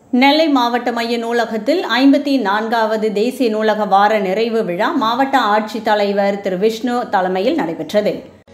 நெல்லை மாவட்ட மைய நூலகத்தில் ஐம்பத்தி நான்காவது தேசிய நூலக வார நிறைவு விழா மாவட்ட ஆட்சித்தலைவர் திரு விஷ்ணு தலைமையில் நடைபெற்றது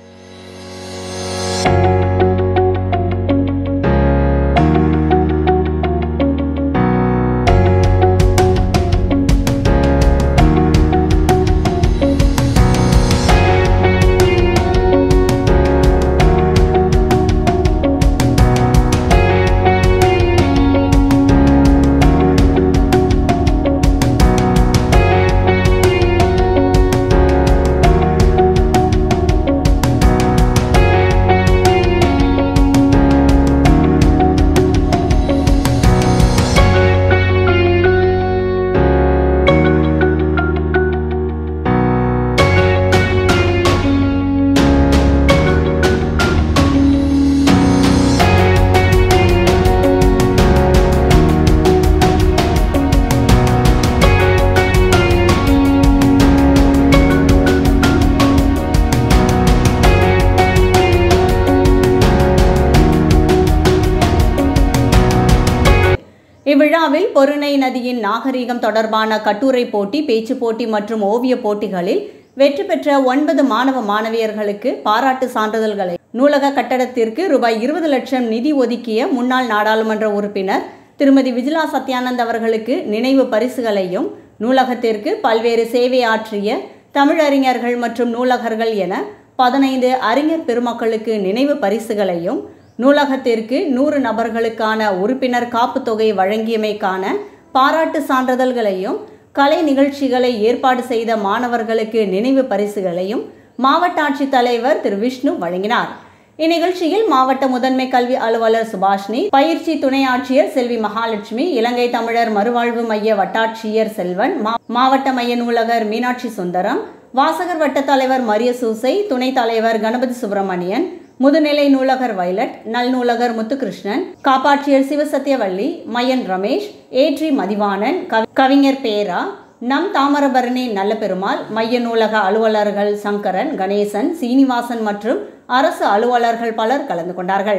இவ்விழாவில் பொருணை நதியின் நாகரிகம் தொடர்பான கட்டுரை போட்டி பேச்சு போட்டி மற்றும் ஓவிய போட்டிகளில் வெற்றி பெற்ற ஒன்பது மாணவ மாணவியர்களுக்கு பாராட்டு சான்றிதழ்களை நூலக கட்டடத்திற்கு ரூபாய் இருபது லட்சம் நிதி ஒதுக்கிய முன்னாள் நாடாளுமன்ற உறுப்பினர் திருமதி விஜிலா சத்யானந்த் அவர்களுக்கு நினைவு பரிசுகளையும் நூலகத்திற்கு பல்வேறு சேவை ஆற்றிய தமிழறிஞர்கள் மற்றும் நூலகர்கள் என பதினைந்து அறிஞர் பெருமக்களுக்கு நினைவு பரிசுகளையும் நூலகத்திற்கு நூறு நபர்களுக்கான உறுப்பினர் காப்பு தொகை வழங்கியமைக்கான பாராட்டு சான்றிதழ்களையும் கலை நிகழ்ச்சிகளை ஏற்பாடு செய்த மாணவர்களுக்கு நினைவு பரிசுகளையும் மாவட்ட ஆட்சித்தலைவர் திரு விஷ்ணு வழங்கினார் இந்நிகழ்ச்சியில் மாவட்ட முதன்மை கல்வி அலுவலர் சுபாஷினி பயிற்சி துணை ஆட்சியர் செல்வி மகாலட்சுமி இலங்கை தமிழர் மறுவாழ்வு மைய வட்டாட்சியர் செல்வன் மாவட்ட மைய நூலகர் மீனாட்சி சுந்தரம் வாசகர் வட்ட தலைவர் மரிய சூசை துணைத் தலைவர் கணபதி சுப்பிரமணியன் முதுநிலை நூலகர் வைலட் நல் நூலகர் முத்துகிருஷ்ணன் காப்பாட்சியர் சிவசத்யவள்ளி மையன் ரமேஷ் ஏற்றி மதிவாணன் கவிஞர் பேரா நம் தாமரபரணி நல்ல பெருமாள் மைய நூலக அலுவலர்கள் சங்கரன் கணேசன் சீனிவாசன் மற்றும் அரசு அலுவலர்கள் பலர் கலந்து கொண்டார்கள்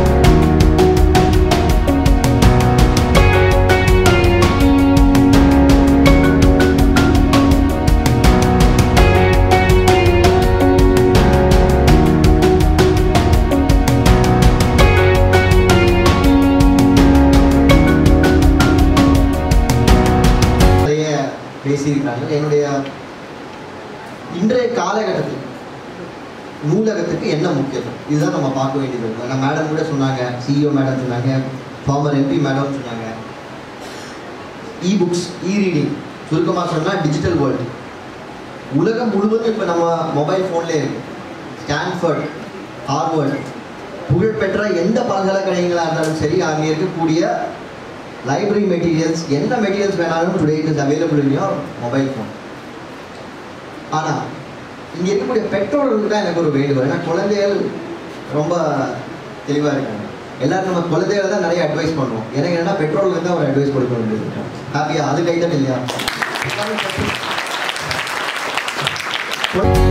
பேசியிருக்காங்க என்னுடைய இன்றைய காலகட்டத்தில் நூலகத்துக்கு என்ன முக்கியம் இதுதான் நம்ம பார்க்க வேண்டியது நம்ம மேடம் கூட சொன்னாங்க சிஇஓ மேடம் சொன்னாங்க ஃபார்மர் எம்பி மேடம் சொன்னாங்க இ புக்ஸ் இ ரீடிங் சுருக்கமாக சொன்னால் டிஜிட்டல் வேர்ல்டு உலகம் முழுவதும் இப்போ நம்ம மொபைல் ஃபோன்லேயே இருக்கு ஸ்டான்ஃபர்ட் ஹார்வர்ட் புகழ்பெற்ற எந்த பல்கலைக்கழகங்களாக இருந்தாலும் சரி அங்கே இருக்கக்கூடிய லைப்ரரி மெட்டீரியல்ஸ் என்ன மெட்டீரியல்ஸ் வேணாலும் today it is available in your mobile phone ஆனால் இங்கே இருக்கக்கூடிய பெற்றோர்களுக்கு தான் எனக்கு ஒரு வேண்டுகோள் ஏன்னா குழந்தைகள் ரொம்ப தெளிவாக இருக்காங்க எல்லாரும் நம்ம குழந்தைகளை தான் நிறைய அட்வைஸ் பண்ணுவோம் எனக்கு என்னன்னா பெற்றோர்களுக்கு தான் ஒரு அட்வைஸ் கொடுக்க வேண்டியது ஹாப்பியா அது கைதான் இல்லையா